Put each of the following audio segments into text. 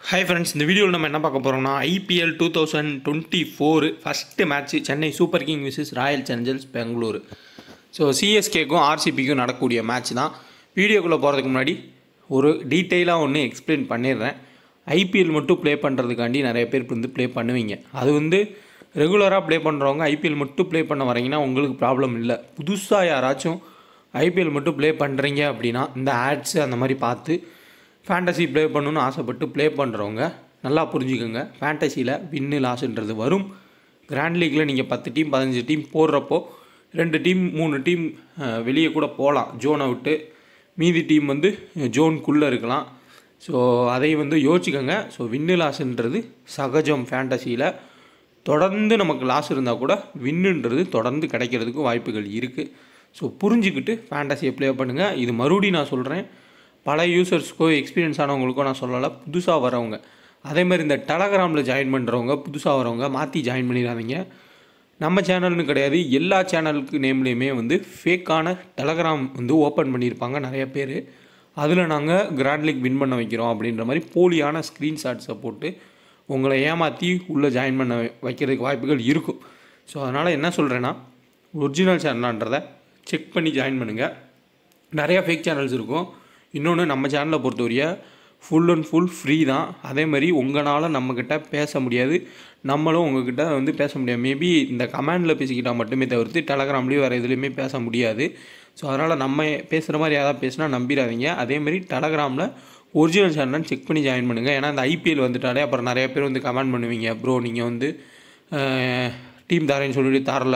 hi friends இந்த வீடியோவில் நம்ம என்ன பார்க்க போகிறோம்னா IPL two thousand twenty four first match Chennai Super King versus Royal Challengers Bangalore so சிஎஸ்கேக்கும் ஆர்சிபிக்கும் நடக்கக்கூடிய மேட்ச் தான் வீடியோக்குள்ளே போகிறதுக்கு முன்னாடி ஒரு டீட்டெயிலாக ஒன்று எக்ஸ்பிளைன் பண்ணிடுறேன் ஐபிஎல் மட்டும் ப்ளே பண்ணுறதுக்காண்டி நிறைய பேர் வந்து ப்ளே பண்ணுவீங்க அது வந்து ரெகுலராக ப்ளே பண்ணுறவங்க ஐபிஎல் மட்டும் ப்ளே பண்ண வரீங்கன்னா உங்களுக்கு ப்ராப்ளம் இல்லை புதுசாக யாராச்சும் ஐபிஎல் மட்டும் ப்ளே பண்ணுறீங்க அப்படின்னா இந்த ஆட்ஸு அந்த மாதிரி பார்த்து ஃபேண்டசி ப்ளே பண்ணணும்னு ஆசைப்பட்டு ப்ளே பண்ணுறவங்க நல்லா புரிஞ்சுக்கோங்க ஃபேண்டசியில் வின்னு லாஸ்ன்றது வரும் கிராண்ட் லீக்கில் நீங்கள் பத்து டீம் பதினஞ்சு டீம் போடுறப்போ ரெண்டு டீம் மூணு டீம் வெளியே கூட போகலாம் ஜோனை விட்டு மீதி டீம் வந்து ஜோனுக்குள்ளே இருக்கலாம் ஸோ அதை வந்து யோசிச்சுக்கோங்க ஸோ வின்னு லாஸ்ன்றது சகஜம் ஃபேண்டசியில் தொடர்ந்து நமக்கு லாஸ் இருந்தால் கூட வின்னுன்றது தொடர்ந்து கிடைக்கிறதுக்கு வாய்ப்புகள் இருக்குது ஸோ புரிஞ்சுக்கிட்டு ஃபேண்டசியை ப்ளே பண்ணுங்கள் இது மறுபடியும் நான் சொல்கிறேன் பல யூசர்ஸ்க்கோ எக்ஸ்பீரியன்ஸ் ஆனவங்களுக்கோ நான் சொல்லலை புதுசாக வரவங்க அதே மாதிரி இந்த டெலகிராமில் ஜாயின் பண்ணுறவங்க புதுசாக வரவங்க மாற்றி ஜாயின் பண்ணிடாதீங்க நம்ம சேனல்னு கிடையாது எல்லா சேனலுக்கு நேம்லேயுமே வந்து ஃபேக்கான டெலகிராம் வந்து ஓப்பன் பண்ணியிருப்பாங்க நிறைய பேர் அதில் நாங்கள் கிராண்ட் லீக் வின் பண்ண வைக்கிறோம் அப்படின்ற மாதிரி போலியான ஸ்க்ரீன்ஷாட்ஸை போட்டு உங்களை ஏமாற்றி உள்ளே ஜாயின் பண்ண வைக்கிறதுக்கு வாய்ப்புகள் இருக்கும் ஸோ அதனால் என்ன சொல்கிறேன்னா ஒரிஜினல் சேனலான்றதை செக் பண்ணி ஜாயின் பண்ணுங்கள் நிறையா ஃபேக் சேனல்ஸ் இருக்கும் இன்னொன்று நம்ம சேனலை பொறுத்தவரைய ஃபுல் அண்ட் ஃபுல் ஃப்ரீ தான் அதே மாதிரி உங்களால் நம்மக்கிட்ட பேச முடியாது நம்மளும் உங்ககிட்ட வந்து பேச முடியாது மேபி இந்த கமெண்டில் பேசிக்கிட்டால் மட்டுமே தவிர்த்து டெலகிராம்லேயும் வேறு எதுலேயுமே பேச முடியாது ஸோ அதனால் நம்ம பேசுகிற மாதிரி யாராவது பேசினா நம்பிடாதீங்க அதே மாதிரி டெலகிராமில் ஒரிஜினல் சேனல் செக் பண்ணி ஜாயின் பண்ணுங்கள் ஏன்னா இந்த ஐபிஎல் வந்துட்டாலே அப்புறம் நிறைய பேர் வந்து கமெண்ட் பண்ணுவீங்க ப்ரோ நீங்கள் வந்து டீம் தரேன்னு சொல்லிட்டு தரல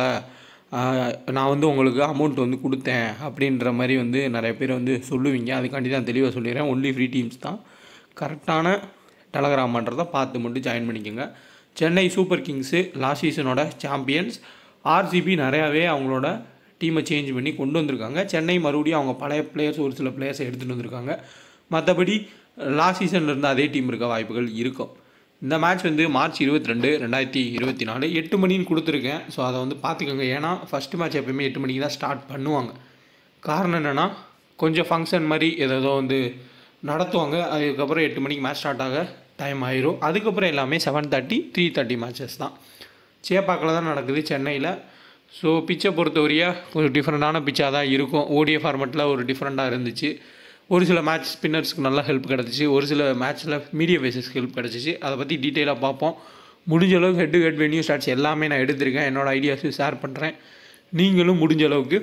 ஆஹ் நான் வந்து உங்களுக்கு அமௌண்ட் வந்து கொடுத்தேன் அப்படின்ற மாதிரி வந்து நிறைய பேர் வந்து சொல்லுவீங்க அதுக்காண்டி தான் தெளிவாக சொல்லிடுறேன் ஒன்லி ஃப்ரீ டீம்ஸ் தான் கரெக்டான டெலகிராம்ன்றதை பார்த்து மட்டும் ஜாயின் பண்ணிக்கோங்க சென்னை சூப்பர் கிங்ஸு லாஸ்ட் சீசனோட சாம்பியன்ஸ் ஆர்சிபி நிறையாவே அவங்களோட டீமை சேஞ்ச் பண்ணி கொண்டு வந்திருக்காங்க சென்னை மறுபடியும் அவங்க பழைய பிளேயர்ஸ் ஒரு சில பிளேயர்ஸை எடுத்துகிட்டு வந்திருக்காங்க மற்றபடி லாஸ்ட் சீசனில் இருந்த அதே டீம் இருக்க வாய்ப்புகள் இருக்கும் இந்த மேட்ச் வந்து மார்ச் இருபத்தி ரெண்டு ரெண்டாயிரத்தி இருபத்தி நாலு எட்டு மணின்னு கொடுத்துருக்கேன் ஸோ அதை வந்து பார்த்துக்கோங்க ஏன்னா ஃபஸ்ட்டு மேட்ச் எப்பயுமே எட்டு மணிக்கு தான் ஸ்டார்ட் பண்ணுவாங்க காரணம் என்னென்னா கொஞ்சம் ஃபங்க்ஷன் மாதிரி ஏதோ வந்து நடத்துவாங்க அதுக்கப்புறம் எட்டு மணிக்கு மேட்ச் ஸ்டார்ட் ஆக டைம் ஆயிரும் அதுக்கப்புறம் எல்லாமே seven thirty three thirty matches தான் சேப்பாக்கில் தான் நடக்குது சென்னையில் ஸோ பிச்சை பொறுத்தவரையா ஒரு டிஃப்ரெண்ட்டான பிச்சாக தான் இருக்கும் ஓடிஏ ஃபார்மெட்டில் ஒரு டிஃப்ரெண்ட்டாக இருந்துச்சு ஒரு சில மேட்ச் ஸ்பின்னர்ஸ்க்கு நல்லா ஹெல்ப் கிடச்சிச்சு ஒரு சில மேட்ச்சில் மீடியம் பேசஸ்க்கு ஹெல்ப் கிடச்சிச்சு அதை பற்றி டீட்டெயிலாக பார்ப்போம் முடிஞ்ச அளவுக்கு head to head venue stats எல்லாமே நான் எடுத்திருக்கேன் என்னோடய ஐடியாஸும் ஷேர் பண்ணுறேன் நீங்களும் முடிஞ்ச அளவுக்கு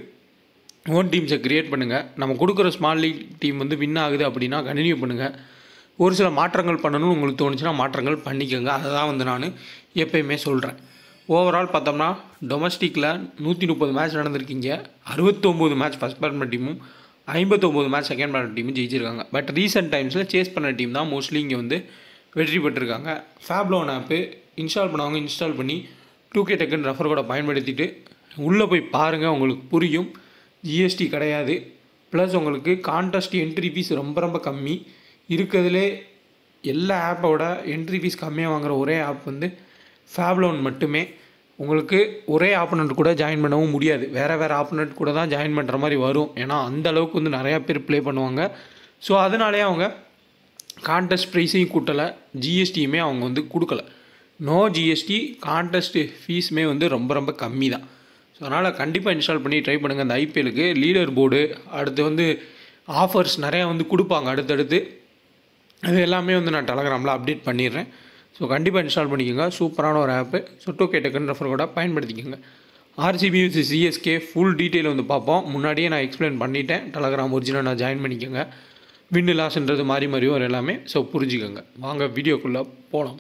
ஓன் டீம்ஸை க்ரியேட் பண்ணுங்கள் நம்ம கொடுக்குற ஸ்மால் லீக் டீம் வந்து வின் ஆகுது அப்படின்னா கண்டினியூ பண்ணுங்கள் ஒரு சில மாற்றங்கள் பண்ணணும்னு உங்களுக்கு தோணுச்சுன்னா மாற்றங்கள் பண்ணிக்கோங்க அதை தான் வந்து நான் எப்பயுமே சொல்கிறேன் ஓவரால் பார்த்தோம்னா டொமஸ்டிக்கில் நூற்றி முப்பது மேட்ச் நடந்திருக்கீங்க அறுபத்தொம்போது மேட்ச் ஃபஸ்ட் பேட்மன் டீமும் ஐம்பத்தொம்போது மேட்ச் செகண்ட் பேட்மன் டீமும் ஜெயிச்சிருக்காங்க பட் ரீசெண்ட் டைம்ஸில் சேஸ் பண்ண டீம் தான் மோஸ்ட்லி இங்கே வந்து வெற்றி பெற்றிருக்காங்க ஃபேப்லோன் ஆப்பு இன்ஸ்டால் பண்ணவங்க இன்ஸ்டால் பண்ணி டூ கே டக்குன்னு ரெஃபர் கூட பயன்படுத்திட்டு உள்ளே போய் பாருங்கள் உங்களுக்கு புரியும் ஜிஎஸ்டி கிடையாது ப்ளஸ் உங்களுக்கு கான்டெஸ்ட் என்ட்ரி ஃபீஸ் ரொம்ப ரொம்ப கம்மி இருக்கிறதுலே எல்லா ஆப்போட என்ட்ரி ஃபீஸ் கம்மியாக வாங்குற ஒரே ஆப் வந்து ஃபேப்லோன் மட்டுமே உங்களுக்கு ஒரே ஆப்பனண்ட் கூட ஜாயின் பண்ணவும் முடியாது வேறு வேறு ஆப்பனண்ட் கூட தான் ஜாயின் பண்ணுற மாதிரி வரும் ஏன்னா அந்த அளவுக்கு வந்து நிறையா பேர் ப்ளே பண்ணுவாங்க ஸோ அதனாலே அவங்க கான்டெஸ்ட் ப்ரைஸையும் கூட்டலை ஜிஎஸ்டியுமே அவங்க வந்து கொடுக்கல நோ ஜிஎஸ்டி கான்டெஸ்ட் ஃபீஸுமே வந்து ரொம்ப ரொம்ப கம்மி தான் ஸோ அதனால் கண்டிப்பாக இன்ஸ்டால் பண்ணி ட்ரை பண்ணுங்கள் அந்த ஐபிஎலுக்கு லீடர் போர்டு அடுத்து வந்து ஆஃபர்ஸ் நிறையா வந்து கொடுப்பாங்க அடுத்தடுத்து அது எல்லாமே வந்து நான் டெலகிராமில் அப்டேட் பண்ணிடுறேன் ஸோ கண்டிப்பாக இன்ஸ்டால் பண்ணிக்கோங்க சூப்பரான ஒரு ஆப்பு சொட்டோ கேட்டக்கன் ரெஃபர் கூட பயன்படுத்திக்கோங்க ஆர்சிபி சிஎஸ்கே ஃபுல் டீட்டெயில் வந்து பார்ப்போம் முன்னாடியே நான் எக்ஸ்பிளைன் பண்ணிட்டேன் டெலகிராம் ஒரிஜினல் நான் ஜாயின் பண்ணிக்கோங்க வின்னு லாஸ்ன்றது மாறி மாறி வரும் எல்லாமே ஸோ புரிஞ்சுக்கோங்க வாங்க வீடியோக்குள்ளே போகலாம்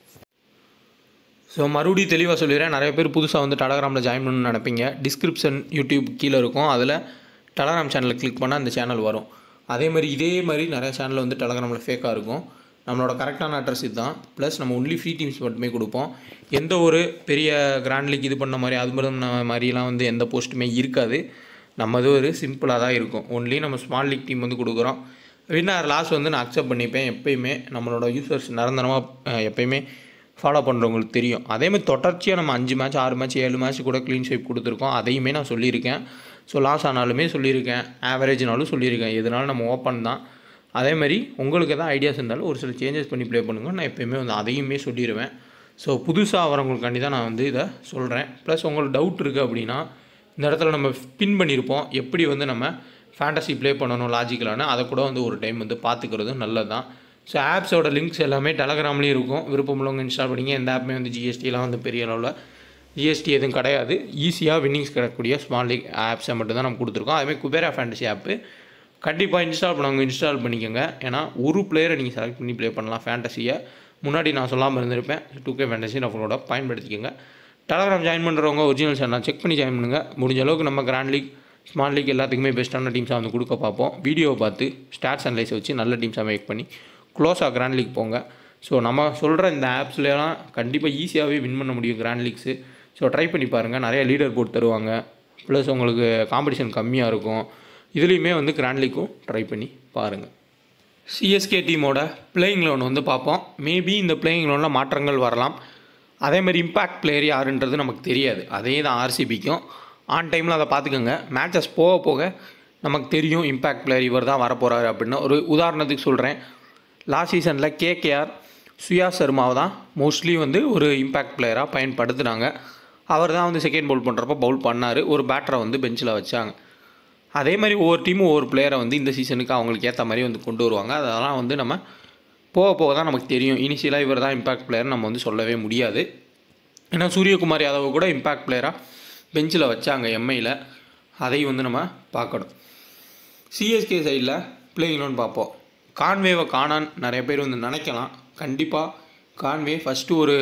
ஸோ மறுபடியும் தெளிவாக சொல்லிடுறேன் நிறைய பேர் புதுசாக வந்து டெலகிராமில் ஜாயின் பண்ணணும்னு நினைப்பீங்க டிஸ்கிரிப்ஷன் யூடியூப் கீழே இருக்கும் அதில் டெலகிராம் சேனலை கிளிக் பண்ணால் அந்த சேனல் வரும் அதே மாதிரி இதே மாதிரி நிறைய சேனல் வந்து டெலகிராமில் ஃபேக்காக இருக்கும் நம்மளோட கரெக்டான அட்ரஸ் இதுதான் ப்ளஸ் நம்ம ஒன்லி ஃப்ரீ டீம்ஸ் மட்டுமே கொடுப்போம் எந்த ஒரு பெரிய கிராண்ட் லீக் இது பண்ண மாதிரி அது பண்ண மாதிரிலாம் வந்து எந்த போஸ்ட்டுமே இருக்காது நம்மது ஒரு சிம்பிளாக தான் இருக்கும் ஒன்லி நம்ம ஸ்மால் லீக் டீம் வந்து கொடுக்குறோம் வின்னர் லாஸ் வந்து நான் அக்செப்ட் பண்ணிப்பேன் எப்பயுமே நம்மளோட யூசர்ஸ் நிரந்தரமாக எப்பயுமே ஃபாலோ பண்ணுறவங்களுக்கு தெரியும் அதேமாதிரி தொடர்ச்சியாக நம்ம அஞ்சு மேட்ச் ஆறு மேட்ச் ஏழு மேட்ச் கூட க்ளீன் ஷேப் கொடுத்துருக்கோம் அதையுமே நான் சொல்லியிருக்கேன் ஸோ லாஸ் ஆனாலுமே சொல்லியிருக்கேன் ஆவரேஜ்னாலும் சொல்லியிருக்கேன் எதுனாலும் நம்ம ஓப்பன் தான் அதே மாதிரி உங்களுக்கு எதாவது ஐடியாஸ் இருந்தாலும் ஒரு சில சேஞ்சஸ் பண்ணி ப்ளே பண்ணுங்க நான் எப்பயுமே வந்து அதையுமே சொல்லிடுவேன் ஸோ புதுசாக வரவங்களுக்காண்டி தான் நான் வந்து இதை சொல்கிறேன் ப்ளஸ் உங்களுக்கு டவுட் இருக்குது அப்படின்னா இந்த இடத்துல நம்ம பின் பண்ணியிருப்போம் எப்படி வந்து நம்ம ஃபேண்டசி ப்ளே பண்ணணும் லாஜிக்கலான அதை கூட வந்து ஒரு டைம் வந்து பார்த்துக்கிறது நல்லது தான் ஸோ ஆப்ஸோட லிங்க்ஸ் எல்லாமே டெலகிராம்லேயும் இருக்கும் விருப்பம் உள்ளவங்க இன்ஸ்டால் பண்ணிங்க எந்த ஆப்புமே வந்து ஜிஎஸ்டிலாம் வந்து பெரிய அளவில் ஜிஎஸ்டி எதுவும் கிடையாது ஈஸியாக வின்னிங்ஸ் கிடைக்கக்கூடிய ஸ்மால் லீக் ஆப்ஸை மட்டும் தான் நம்ம கொடுத்துருக்கோம் அதேமாதிரி குபேரா ஃபேண்டசி ஆப்பு கண்டிப்பாக இன்ஸ்டால் பண்ணவங்க இன்ஸ்டால் பண்ணிக்கோங்க ஏன்னா ஒரு பிளேயரை நீங்கள் செலக்ட் பண்ணி ப்ளே பண்ணலாம் ஃபேண்டசியை முன்னாடி நான் சொல்லாமல் இருந்திருப்பேன் டூ கே ஃபேண்டசி நம்மளோட பயன்படுத்திக்கோங்க டெலகிராம் ஜாயின் பண்ணுறவங்க ஒரிஜினல் சேனல் செக் பண்ணி ஜாயின் பண்ணுங்கள் முடிஞ்ச அளவுக்கு நம்ம கிராண்ட் லீக் ஸ்மால் லீக் எல்லாத்துக்குமே பெஸ்ட்டான டீம்ஸாக வந்து கொடுக்க பார்ப்போம் வீடியோவை பார்த்து ஸ்டாட்ஸ் அனலைஸ் வச்சு நல்ல டீம்ஸாக மேக் பண்ணி க்ளோஸாக கிராண்ட் லீக் போங்க ஸோ நம்ம சொல்கிற இந்த ஆப்ஸ்லாம் கண்டிப்பாக ஈஸியாகவே வின் பண்ண முடியும் கிராண்ட் லீக்ஸு ஸோ ட்ரை பண்ணி பாருங்கள் நிறைய லீடர் போட்டு தருவாங்க ப்ளஸ் உங்களுக்கு காம்படிஷன் கம்மியாக இருக்கும் இதுலேயுமே வந்து கிராண்ட் லீக்கும் ட்ரை பண்ணி பாருங்கள் சிஎஸ்கே டீமோட பிளேயிங் லோன் வந்து பார்ப்போம் மேபி இந்த பிளேயிங் லோனில் மாற்றங்கள் வரலாம் அதே மாதிரி இம்பேக்ட் பிளேயர் யாருன்றது நமக்கு தெரியாது அதே தான் ஆர்சிபிக்கும் ஆன் டைமில் அதை பார்த்துக்கோங்க மேட்சஸ் போக போக நமக்கு தெரியும் இம்பேக்ட் பிளேயர் இவர் தான் வரப்போகிறாரு அப்படின்னு ஒரு உதாரணத்துக்கு சொல்கிறேன் லாஸ்ட் சீசனில் கேகேஆர் சுயா சர்மாவை தான் மோஸ்ட்லி வந்து ஒரு இம்பேக்ட் பிளேயராக பயன்படுத்துனாங்க அவர் தான் வந்து செகண்ட் பவுல் பண்ணுறப்ப பவுல் பண்ணார் ஒரு பேட்டரை வந்து பெஞ்சில் வச்சாங்க அதே மாதிரி ஒவ்வொரு டீமும் ஒவ்வொரு பிளேயரை வந்து இந்த சீசனுக்கு அவங்களுக்கு ஏற்ற மாதிரி வந்து கொண்டு வருவாங்க அதெல்லாம் வந்து நம்ம போக போக தான் நமக்கு தெரியும் இனிஷியலாக இவர் தான் இம்பாக்ட் பிளேயர் நம்ம வந்து சொல்லவே முடியாது ஏன்னா சூரியகுமார் யாதவ் கூட இம்பாக்ட் பிளேயராக பெஞ்சில் வச்சாங்க எம்ஐயில் அதையும் வந்து நம்ம பார்க்கணும் சிஎஸ்கே சைடில் பிளேயிங்னு பார்ப்போம் கான்வேவை காணான்னு நிறைய பேர் வந்து நினைக்கலாம் கண்டிப்பாக கான்வே ஃபஸ்ட்டு ஒரு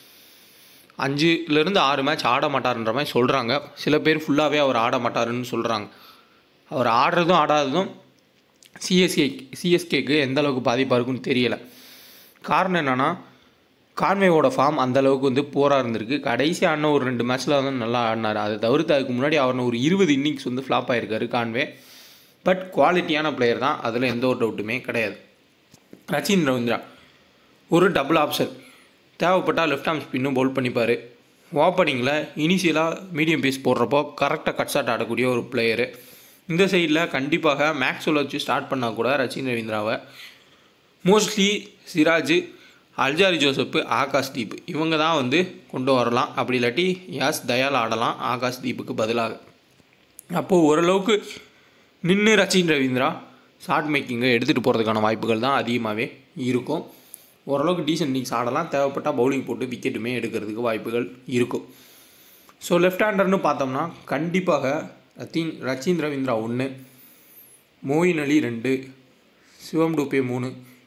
அஞ்சுலேருந்து ஆறு மேட்ச் ஆட மாட்டாருன்ற மாதிரி சொல்கிறாங்க சில பேர் ஃபுல்லாகவே அவர் ஆட மாட்டாருன்னு சொல்கிறாங்க அவர் ஆடுறதும் ஆடாததும் சிஎஸ்கே சிஎஸ்கேக்கு எந்த அளவுக்கு பாதிப்பாக இருக்குன்னு தெரியலை காரணம் என்னென்னா கான்வேவோட ஃபார்ம் அந்த அளவுக்கு வந்து போராக இருந்திருக்கு கடைசி ஆடின ஒரு ரெண்டு மேட்ச்சில் வந்து நல்லா ஆடினார் அதை தவிர்த்து அதுக்கு முன்னாடி அவர் ஒரு இருபது இன்னிங்ஸ் வந்து ஃப்ளாப் ஆகிருக்காரு கான்வே பட் குவாலிட்டியான பிளேயர் தான் அதில் எந்த ஒரு டவுட்டுமே கிடையாது ரச்சின் ரவீந்திரா ஒரு டபுள் ஆப்ஷன் தேவைப்பட்டால் லெஃப்ட் ஆர்ம் ஸ்பின்னும் பவுல் பண்ணிப்பார் ஓப்பனிங்கில் இனிஷியலாக மீடியம் பீஸ் போடுறப்போ கரெக்டாக கட் ஷாட் ஆடக்கூடிய ஒரு பிளேயரு இந்த சைடில் கண்டிப்பாக மேக்ஸ்வெல் வச்சு ஸ்டார்ட் பண்ணால் கூட ரச்சின் ரவீந்திராவை mostly Siraj Alzarri Joseph Akash Deep இவங்க தான் வந்து கொண்டு வரலாம் அப்படி இல்லாட்டி யாஸ் தயால் ஆடலாம் ஆகாஷ் தீப்புக்கு பதிலாக அப்போது ஓரளவுக்கு நின்று ரச்சின் ரவீந்திரா ஷார்ட் மேக்கிங்கை எடுத்துகிட்டு போகிறதுக்கான வாய்ப்புகள் தான் அதிகமாகவே இருக்கும் ஓரளவுக்கு டீசென்ட் இன்னிங்ஸ் ஆடலாம் தேவைப்பட்டால் பவுலிங் போட்டு விக்கெட்டுமே எடுக்கிறதுக்கு வாய்ப்புகள் இருக்கும் ஸோ லெஃப்ட் ஹேண்டர்னு பார்த்தோம்னா கண்டிப்பாக ரத்தின் ரச்சின் ரவீந்திரா ஒன்று மோயின் அலி ரெண்டு சிவம் டூபே மூணு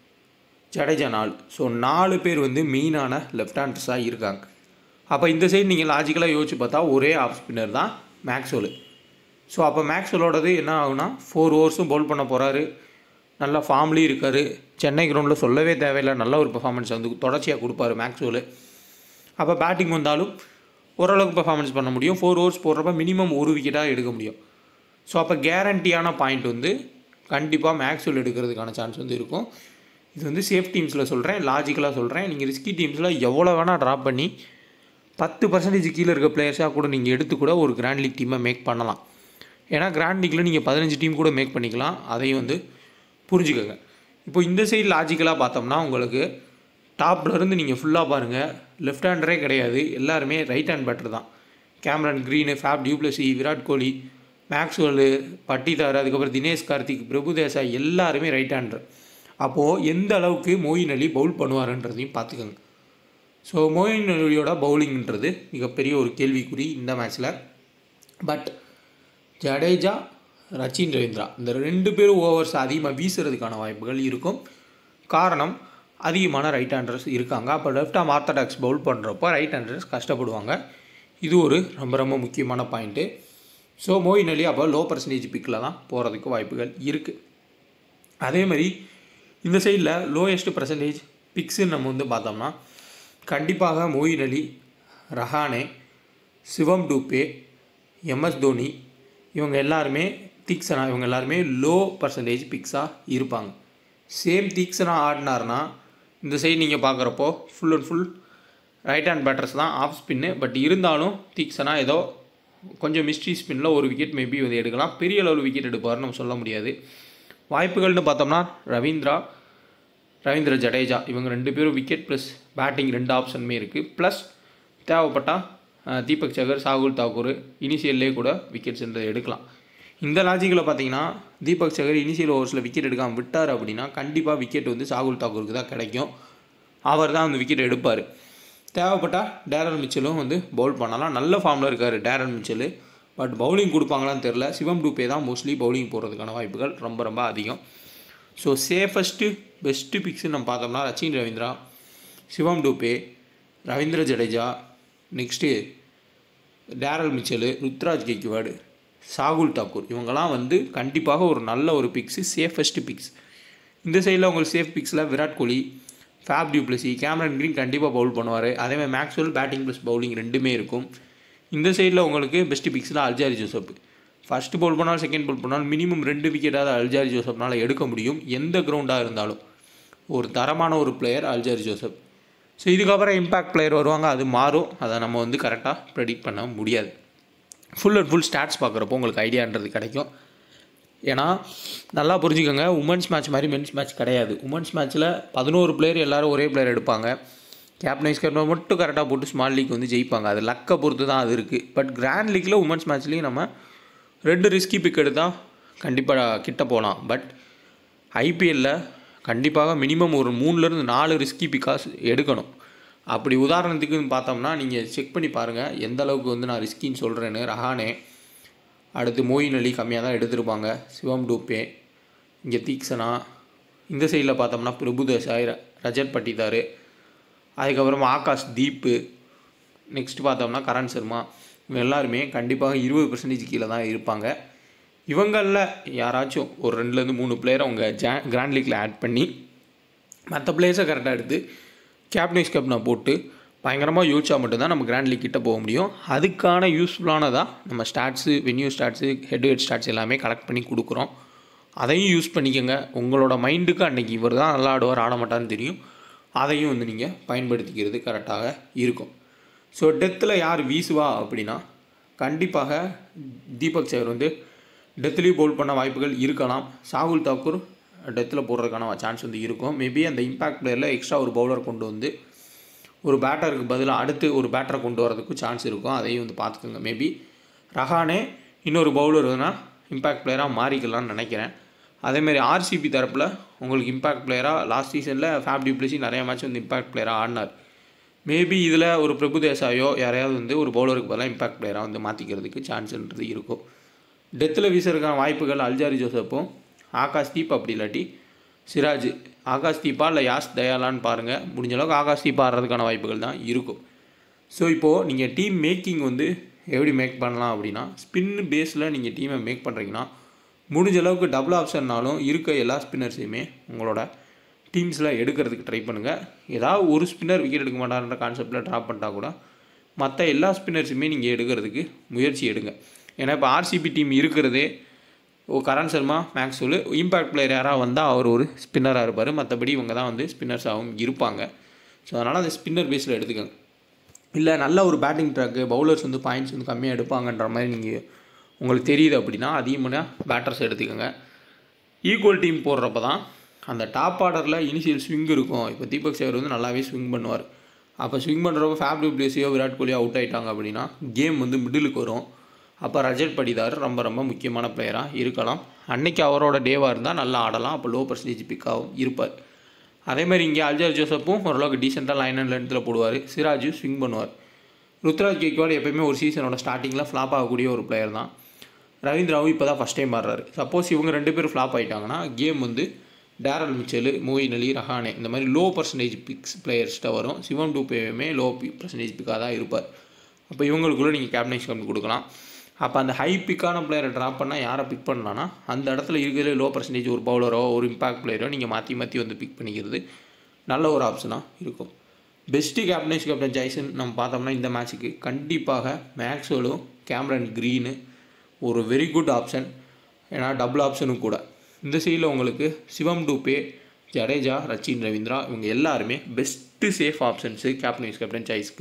ஜடேஜா நாலு ஸோ நாலு பேர் வந்து மெயினான லெஃப்ட் ஹேண்டர்ஸாக இருக்காங்க அப்போ இந்த சைடு நீங்கள் லாஜிக்கலாக யோசிச்சு பார்த்தா ஒரே ஆஃப் ஸ்பின்னர் தான் மேக்ஸ்வெல் ஸோ அப்போ மேக்ஸ்வெலோடது என்ன ஆகுனா ஃபோர் ஓவர்ஸும் பவுல் பண்ண போகிறாரு நல்ல ஃபார்ம்லேயும் இருக்கார் சென்னை கிரவுண்டில் சொல்லவே தேவையில்லை நல்ல ஒரு பெர்ஃபார்மன்ஸ் வந்து தொடர்ச்சியாக கொடுப்பாரு மேக்ஸ்வெல் அப்போ பேட்டிங் வந்தாலும் ஓரளவுக்கு பெர்ஃபார்மன்ஸ் பண்ண முடியும் ஃபோர் ஓவர்ஸ் போடுறப்ப மினிமம் ஒரு விக்கெட்டாக எடுக்க முடியும் ஸோ அப்போ கேரண்டியான பாயிண்ட் வந்து கண்டிப்பாக மேக்ஸ்வெல் எடுக்கிறதுக்கான சான்ஸ் வந்து இருக்கும் இது வந்து சேஃப் டீம்ஸில் சொல்கிறேன் லாஜிக்கலாக சொல்கிறேன் நீங்கள் ரிஸ்கி டீம்ஸில் எவ்வளோ வேணால் ட்ராப் பண்ணி பத்து பர்சன்டேஜ் கீழே இருக்க பிளேயர்ஸாக கூட நீங்கள் எடுத்து கூட ஒரு கிராண்ட் லீக் டீமை மேக் பண்ணலாம் ஏன்னா கிராண்ட் லீக்கில் நீங்கள் பதினஞ்சு டீம் கூட மேக் பண்ணிக்கலாம் அதையும் வந்து புரிஞ்சுக்கோங்க இப்போ இந்த சைடு லாஜிக்கலாக பார்த்தோம்னா உங்களுக்கு டாப்லேருந்து நீங்கள் ஃபுல்லாக பாருங்கள் லெஃப்ட் ஹேண்டரே கிடையாது எல்லாருமே ரைட் ஹேண்ட் பேட்டர் தான் Cameron Green Faf du Plessis Virat Kohli Maxwell Patidar அதுக்கப்புறம் தினேஷ் கார்த்திக் பிரபு தேசாய் எல்லாருமே ரைட் ஹேண்டர் அப்போது எந்த அளவுக்கு மோயின் அலி பவுல் பண்ணுவாருன்றதையும் பார்த்துக்கோங்க ஸோ மோயின் அலியோட பவுலிங்ன்றது மிகப்பெரிய ஒரு கேள்விக்குறி இந்த மேட்ச்சில் பட் ஜடேஜா ரச்சின் ரவீந்திரா இந்த ரெண்டு பேரும் ஓவர்ஸ் அதிகமாக வீசுறதுக்கான வாய்ப்புகள் இருக்கும் காரணம் அதிகமான ரைட் ஹேண்டர்ஸ் இருக்காங்க அப்போ லெஃப்ட் ஆம் ஆர்த்தடாக்ஸ் பவுல் பண்ணுறப்போ ரைட் ஹேண்டர்ஸ் கஷ்டப்படுவாங்க இது ஒரு ரொம்ப ரொம்ப முக்கியமான பாயிண்ட்டு ஸோ மோயின் அலி அப்போ லோ பர்சன்டேஜ் பிக்கில் தான் போகிறதுக்கு வாய்ப்புகள் இருக்குது அதே மாதிரி இந்த சைடில் லோயஸ்ட் பர்சன்டேஜ் பிக்ஸுன்னு நம்ம வந்து பார்த்தோம்னா கண்டிப்பாக மோயின் அலி ரஹானே சிவம் டூபே எம்எஸ் தோனி இவங்க எல்லாருமே தீக்ஷனா இவங்க எல்லாருமே லோ பர்சன்டேஜ் பிக்ஸாக இருப்பாங்க சேம் தீக்ஷனா ஆடினார்னா இந்த சைடு நீங்கள் பார்க்குறப்போ full and full right hand batters தான் ஆஃப் ஸ்பின்னு பட் இருந்தாலும் தீக்ஷனா ஏதோ கொஞ்சம் மிஸ்ட்ரி ஸ்பின்னில் ஒரு விக்கெட் மேபி வந்து எடுக்கலாம் பெரிய அளவில் விக்கெட் எடுப்பார்னு நம்ம சொல்ல முடியாது வாய்ப்புகள்னு பார்த்தோம்னா ரவீந்திரா ரவீந்திர ஜடேஜா இவங்க ரெண்டு பேரும் விக்கெட் ப்ளஸ் பேட்டிங் ரெண்டு ஆப்ஷனுமே இருக்குது ப்ளஸ் தேவைப்பட்டால் அஹ், தீபக் சகர் சாகுல் தாக்கூர் இனிஷியல்லே கூட விக்கெட்ஸ்ன்றது எடுக்கலாம் இந்த லாஜிக்கில் பார்த்தீங்கன்னா தீபக் சகர் இனிஷியல் ஓவர்ஸில் விக்கெட் எடுக்காமல் விட்டார் அப்படின்னா கண்டிப்பாக விக்கெட் வந்து சாகுல் தாக்கூருக்கு தான் கிடைக்கும் அவர் தான் அந்த விக்கெட் எடுப்பார் தேவைப்பட்டால் டேரல் மிச்சலும் வந்து பவுல் பண்ணலாம் நல்ல ஃபார்மில் இருக்கார் டேரல் மிச்சல் பட் பவுலிங் கொடுப்பாங்களான்னு தெரில சிவம் டூபே தான் மோஸ்ட்லி பவுலிங் போடுறதுக்கான வாய்ப்புகள் ரொம்ப ரொம்ப அதிகம் ஸோ சேஃபஸ்ட்டு பெஸ்ட்டு பிக்ஸ்னு நம்ம பார்த்தோம்னா Rachin Ravindra Shivam Dube Ravindra Jadeja next Daryl Mitchell Ruturaj Gaikwad Shardul Thakur இவங்கெல்லாம் வந்து கண்டிப்பாக ஒரு நல்ல ஒரு பிக்ஸு சேஃபஸ்ட்டு பிக்ஸ் இந்த சைடில் உங்களுக்கு சேஃப் பிக்ஸில் Virat Kohli Faf du Plessis Cameron Green கண்டிப்பாக பவுல் பண்ணுவார் அதேமாதிரி மேக்ஸ்வெல் பேட்டிங் ப்ளஸ் பவுலிங் ரெண்டுமே இருக்கும் இந்த சைடில் உங்களுக்கு பெஸ்ட்டு பிக்ஸில் அல்ஜாரி ஜோசப் ஃபஸ்ட்டு பவுல் பண்ணாலும் செகண்ட் பவுல் பண்ணாலும் மினிமம் ரெண்டு விக்கெட்டாவது அல்ஜாரி ஜோசப்னால் எடுக்க முடியும் எந்த கிரவுண்டாக இருந்தாலும் ஒரு தரமான ஒரு பிளேயர் அல்ஜாரி ஜோசப் ஸோ இதுக்கப்புறம் இம்பாக்ட் பிளேயர் வருவாங்க அது மாறும் அதை நம்ம வந்து கரெக்டாக ப்ரெடிக்ட் பண்ண முடியாது ஃபுல் அண்ட் ஃபுல் ஸ்டாட்ஸ் பார்க்குறப்போ உங்களுக்கு ஐடியான்றது கிடைக்கும் ஏன்னா நல்லா புரிஞ்சுக்கோங்க உமன்ஸ் மேட்ச் மாதிரி மென்ஸ் மேட்ச் கிடையாது உமன்ஸ் மேட்ச்சில் பதினோரு பிளேயர் எல்லாரும் ஒரே பிளேயர் எடுப்பாங்க கேப்டனைஸ் கர்னர் மட்டும் கரெக்டாக போட்டு ஸ்மால் லீக் வந்து ஜெயிப்பாங்க அது லக்கை பொறுத்து தான் அது இருக்குது பட் கிராண்ட் லீக்கில் உமன்ஸ் மேட்ச்லேயும் நம்ம ரெண்டு ரிஸ்கி பிக் எடுத்தால் கண்டிப்பாக கிட்ட போகலாம் பட் ஐபிஎல்லில் கண்டிப்பாக மினிமம் ஒரு மூணுலேருந்து நாலு ரிஸ்கி பிக்காஸ் எடுக்கணும் அப்படி உதாரணத்துக்கு பார்த்தோம்னா நீங்கள் செக் பண்ணி பாருங்கள் எந்த அளவுக்கு வந்து நான் ரிஸ்கின்னு சொல்கிறேன்னு ரஹானே அடுத்து மோயின் அலி கம்மியாக தான் எடுத்திருப்பாங்க சிவம் டூப்பே இங்கே தீக்ஷனா இந்த சைடில் பார்த்தோம்னா பிரபுதேசாய் ர- ரஜத் பட்டிதார் அதுக்கப்புறமா ஆகாஷ் தீப்பு நெக்ஸ்ட் பார்த்தோம்னா கரண் சர்மா இவங்க எல்லாருமே கண்டிப்பாக இருபது பர்சன்டேஜ் கீழே தான் இருப்பாங்க இவங்களில் யாராச்சும் ஒரு ரெண்டுலேருந்து மூணு பிளேயரை அவங்க ஜா கிராண்ட் லீக்கில் ஆட் பண்ணி மற்ற பிளேயர்ஸை கரெக்டாக எடுத்து கேப்டனைஸ் கேப்டனை போட்டு பயங்கரமாக யோசிச்சா மட்டும்தான் நம்ம கிராண்ட் லீக் கிட்ட போக முடியும் அதுக்கான யூஸ்ஃபுல்லானதாக நம்ம stats venue stats head head stats எல்லாமே கலெக்ட் பண்ணி கொடுக்குறோம் அதையும் யூஸ் பண்ணிக்கோங்க உங்களோட மைண்டுக்கு அன்றைக்கி இவர் தான் நல்லா ஆடுவார் ஆட மாட்டான்னு தெரியும் அதையும் வந்து நீங்கள் பயன்படுத்திக்கிறது கரெக்டாக இருக்கும் ஸோ டெத்தில் யார் வீசுவா அப்படின்னா கண்டிப்பாக தீபக் சேகர் வந்து டெத்லேயும் பவுல் பண்ண வாய்ப்புகள் இருக்கலாம் சாகுல் தாக்கூர் டெத்தில் போடுறதுக்கான சான்ஸ் வந்து இருக்கும் மேபி அந்த இம்பாக்ட் பிளேயரில் எக்ஸ்ட்ரா ஒரு பவுலர் கொண்டு வந்து ஒரு பேட்டருக்கு பதிலாக அடுத்து ஒரு பேட்டரை கொண்டு வரதுக்கு சான்ஸ் இருக்கும் அதையும் வந்து பார்த்துக்கோங்க மேபி ரஹானே இன்னொரு பவுலர் வேணா இம்பாக்ட் பிளேயராக மாறிக்கலாம்னு நினைக்கிறேன் அதேமாரி ஆர்சிபி தரப்பில் உங்களுக்கு இம்பாக்ட் பிளேயராக லாஸ்ட் சீசனில் ஃபேப் டிப்ளசி நிறைய மேட்ச் வந்து இம்பாக்ட் பிளேயராக ஆடினார் மேபி இதில் ஒரு பிரபு தேசாயோ யாரையாவது வந்து ஒரு பவுலருக்கு பதிலாக இம்பாக்ட் பிளேயராக வந்து மாற்றிக்கிறதுக்கு சான்ஸ்ன்றது இருக்கும் டெத்தில் வீசுறதுக்கான வாய்ப்புகள் அல்ஜாரி ஜோசப்பும் ஆகாஷ் தீப் அப்படி இல்லாட்டி சிராஜ் ஆகாஷ் தீப்பா இல்லை யாஸ் தயாலான்னு பாருங்கள் முடிஞ்ச அளவுக்கு ஆகாஷ் தீப்பா ஆடுறதுக்கான வாய்ப்புகள் தான் இருக்கும் ஸோ இப்போது நீங்கள் டீம் மேக்கிங் வந்து எப்படி மேக் பண்ணலாம் அப்படின்னா ஸ்பின் பேஸில் நீங்கள் டீமை மேக் பண்ணுறீங்கன்னா முடிஞ்ச அளவுக்கு டபுள் ஆப்ஷன்னாலும் இருக்க எல்லா ஸ்பின்னர்ஸையுமே உங்களோட டீம்ஸில் எடுக்கிறதுக்கு ட்ரை பண்ணுங்கள் ஏதாவது ஒரு ஸ்பின்னர் விக்கெட் எடுக்க மாட்டாருன்ற கான்செப்டில் ட்ராப் பண்ணிட்டா கூட மற்ற எல்லா ஸ்பின்னர்ஸுமே நீங்கள் எடுக்கிறதுக்கு முயற்சி எடுங்க ஏன்னா இப்போ ஆர்சிபி டீம் இருக்கிறதே ஓ Karan Sharma Maxwell impact player யாராக வந்தால் அவர் ஒரு ஸ்பின்னராக இருப்பார் மற்றபடி இவங்க தான் வந்து ஸ்பின்னர்ஸாகவும் இருப்பாங்க ஸோ அதனால் அந்த ஸ்பின்னர் பேஸில் எடுத்துக்கோங்க இல்லை நல்ல ஒரு பேட்டிங் ட்ராக்கு பவுலர்ஸ் வந்து பாயிண்ட்ஸ் வந்து கம்மியாக எடுப்பாங்கன்ற மாதிரி நீங்கள் உங்களுக்கு தெரியுது அப்படின்னா அதிகமான பேட்டர்ஸ் எடுத்துக்கோங்க ஈக்குவல் டீம் போடுறப்ப தான் அந்த டாப் ஆர்டரில் இனிஷியல் ஸ்விங் இருக்கும் இப்போ தீபக் சேகர் வந்து நல்லாவே ஸ்விங் பண்ணுவார் அப்போ ஸ்விங் பண்ணுறப்ப ஃபேப்ரி பிளேஸையோ விராட் கோலியோ அவுட் ஆயிட்டாங்க அப்படின்னா கேம் வந்து மிடிலுக்கு வரும் அப்போ ரஜத் படிதார் ரொம்ப ரொம்ப முக்கியமான பிளேயராக இருக்கலாம் அன்னைக்கு அவரோட டேவாக இருந்தால் நல்லா ஆடலாம் அப்போ லோ பர்சன்டேஜ் பிக்காகவும் இருப்பார் அதே மாதிரி இங்கே அல்ஜர் ஜோசப்பும் ஓரளவுக்கு டீசெண்டாக லைன் அண்ட் லென்த்தில் போடுவார் சிராஜும் ஸ்விங் பண்ணுவார் ருத்ராஜ் கேக்வாட் எப்பயுமே ஒரு சீசனோட ஸ்டார்டிங்கில் ஃப்ளாப் ஆகக்கூடிய ஒரு பிளேயர் தான் ரவீந்திராவும் இப்போ தான் ஃபஸ்ட் டைம் ஆடுறாரு சப்போஸ் இவங்க ரெண்டு பேரும் ஃப்ளாப் ஆயிட்டாங்கன்னா கேம் வந்து டேரல் மிச்சல் மோயின் அலி ரஹானே இந்த மாதிரி லோ பர்சன்டேஜ் பிக்ஸ் பிளேயர்ஸ்கிட்ட வரும் சிவம் டூப்பேயுமே லோ பர்சன்டேஜ் பிக்காக தான் இருப்பார் அப்போ இவங்களுக்குள்ளே நீங்கள் கேப்டனைஸ் கம்மி கொடுக்கலாம் அப்போ அந்த ஹை பிக்கான பிளேயரை ட்ராப் பண்ணால் யாரை பிக் பண்ணலான்னா அந்த இடத்துல இருக்கிற லோ பர்சன்டேஜ் ஒரு பவுலரோ ஒரு இம்பாக்ட் பிளேயரோ நீங்கள் மாற்றி மாற்றி வந்து பிக் பண்ணிக்கிறது நல்ல ஒரு ஆப்ஷனாக இருக்கும் பெஸ்ட்டு கேப்டனைஸ் கேப்டன் ஜெய்சன் நம்ம பார்த்தோம்னா இந்த மேட்ச்சுக்கு கண்டிப்பாக மேக்ஸ்வெலும் கேமரன் க்ரீனு ஒரு வெரி குட் ஆப்ஷன் ஏன்னா டபுள் ஆப்ஷனும் கூட இந்த சைடில் உங்களுக்கு சிவம் டூபே ஜடேஜா ரச்சின் ரவீந்திரா இவங்க எல்லாருமே best safe options captain vice captain சாய்ஸ்க்கு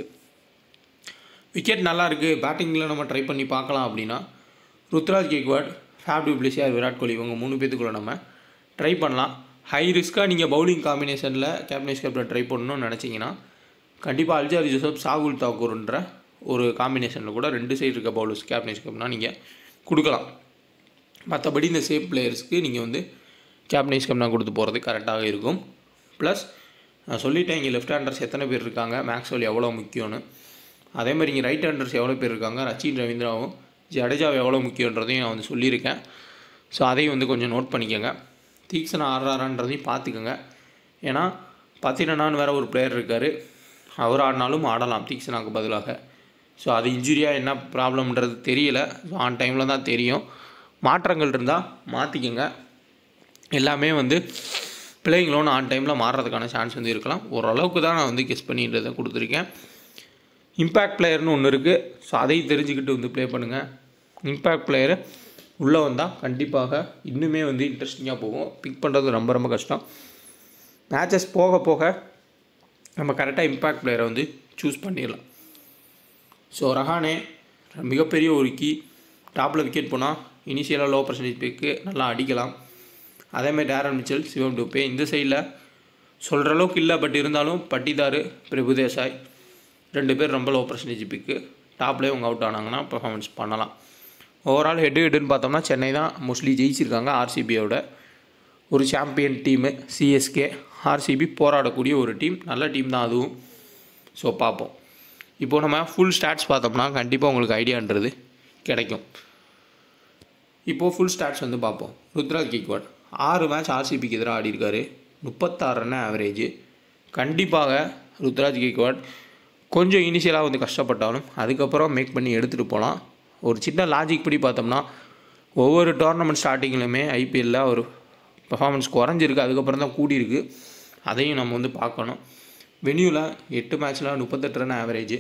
விக்கெட் நல்லா இருக்குது பேட்டிங்கில் நம்ம ட்ரை பண்ணி பார்க்கலாம் அப்படின்னா ருத்ராஜ் கேக்வாட் ஃபேப் டிப்ளிசியார் விராட் கோலி இவங்க மூணு பேத்துக்குள்ள நம்ம ட்ரை பண்ணலாம் ஹை ரிஸ்க்காக நீங்கள் பவுலிங் காம்பினேஷனில் கேப்டனைஸ் கேப்டன் ட்ரை பண்ணணும்னு நினச்சிங்கன்னா கண்டிப்பாக அல்ஜாரி ஜோசப் சாகுல் தாக்கூர்ன்ற ஒரு காம்பினேஷனில் கூட ரெண்டு சைடு இருக்க பவுலர்ஸ் கேப்டனைஸ் கேப்டனாக நீங்கள் கொடுக்கலாம் மற்றபடி இந்த சேஃப் பிளேயர்ஸ்க்கு நீங்கள் வந்து கேப்டனைஸ் கேப்டனாக கொடுத்து போகிறது கரெக்டாக இருக்கும் ப்ளஸ் நான் சொல்லிட்டேன் இங்கே லெஃப்ட் ஹேண்டர்ஸ் எத்தனை பேர் இருக்காங்க மேக்ஸ்வெல் எவ்வளோ முக்கியம்னு அதே மாதிரி இங்கே ரைட் ஹேண்டர்ஸ் எவ்வளோ பேர் இருக்காங்க ரச்சின் ரவீந்திராவும் ஜடேஜா எவ்வளோ முக்கியன்றதையும் நான் வந்து சொல்லியிருக்கேன் ஸோ அதையும் வந்து கொஞ்சம் நோட் பண்ணிக்கோங்க தீக்ஷனா ஆடுறாரான்றதையும் பார்த்துக்கோங்க ஏன்னா பத்திரனான்னு வேறு ஒரு பிளேயர் இருக்கார் அவர் ஆடினாலும் ஆடலாம் தீக்ஷனாக்கு பதிலாக ஸோ அது இன்ஜுரியாக என்ன ப்ராப்ளம்ன்றது தெரியல ஸோ ஆன் டைமில் தான் தெரியும் மாற்றங்கள் இருந்தால் மாற்றிக்கோங்க எல்லாமே வந்து பிளேயிங் லோன் ஆன் டைமில் மாறுறதுக்கான சான்ஸ் வந்து இருக்கலாம் ஓரளவுக்கு தான் நான் வந்து கெஸ் பண்ணின்றதை கொடுத்துருக்கேன் இம்பேக்ட் பிளேயர்னு ஒன்று இருக்குது ஸோ அதையும் தெரிஞ்சுக்கிட்டு வந்து ப்ளே பண்ணுங்கள் இம்பேக்ட் பிளேயரு உள்ளே வந்தால் கண்டிப்பாக இன்னுமே வந்து இன்ட்ரெஸ்டிங்காக போகும் பிக் பண்ணுறது ரொம்ப ரொம்ப கஷ்டம் மேட்சஸ் போக போக நம்ம கரெக்டாக இம்பேக்ட் பிளேயரை வந்து சூஸ் பண்ணிடலாம் ஸோ ரஹானே மிகப்பெரிய ஒரு கீ டாப்பில் விக்கெட் போனால் இனிஷியலாக லோ பர்சன்டேஜ் பிக்கு நல்லா அடிக்கலாம் அதேமாதிரி டேரன் மிச்சல் சிவம் டூப்பே இந்த சைடில் சொல்கிற அளவுக்கு இல்லை பட் இருந்தாலும் பட்டிதார் பிரபுதேசாய் ரெண்டு பேர் ரொம்ப லோ பர்சன்டேஜ் பிக்கு டாப்லேயே அவங்க அவுட் ஆனாங்கன்னா பெர்ஃபார்மன்ஸ் பண்ணலாம் ஓவரால் ஹெட் ஹெட்டுன்னு பார்த்தோம்னா சென்னை தான் மோஸ்ட்லி ஜெயிச்சிருக்காங்க ஆர்சிபியோட ஒரு சாம்பியன் டீமு சிஎஸ்கே ஆர்சிபி போராடக்கூடிய ஒரு டீம் நல்ல டீம் தான் அதுவும் ஸோ பார்ப்போம் இப்போ நம்ம ஃபுல் ஸ்டாட்ஸ் பார்த்தோம்னா கண்டிப்பாக உங்களுக்கு ஐடியான்றது கிடைக்கும் இப்போது ஃபுல் ஸ்டாட்ஸ் வந்து பார்ப்போம் ருத்ராஜ் கிக்வாட் ஆறு மேட்ச் ஆர்சிபிக்கு எதிராக ஆடிருக்காரு முப்பத்தாறு ரன் ஆவரேஜ் கண்டிப்பாக ருத்ராஜ் கிக்வாட் கொஞ்சம் இனிஷியலாக வந்து கஷ்டப்பட்டாலும் அதுக்கப்புறம் மேக் பண்ணி எடுத்துகிட்டு போகலாம் ஒரு சின்ன லாஜிக் படி பார்த்தோம்னா ஒவ்வொரு டோர்னமெண்ட் ஸ்டார்டிங்லையுமே ஐபிஎல்லில் ஒரு பர்ஃபார்மன்ஸ் குறைஞ்சிருக்கு அதுக்கப்புறம் தான் கூடியிருக்கு அதையும் நம்ம வந்து பார்க்கணும் வெனியூவில் எட்டு மேட்ச்சில் முப்பத்தெட்டு ரன் ஆவரேஜ்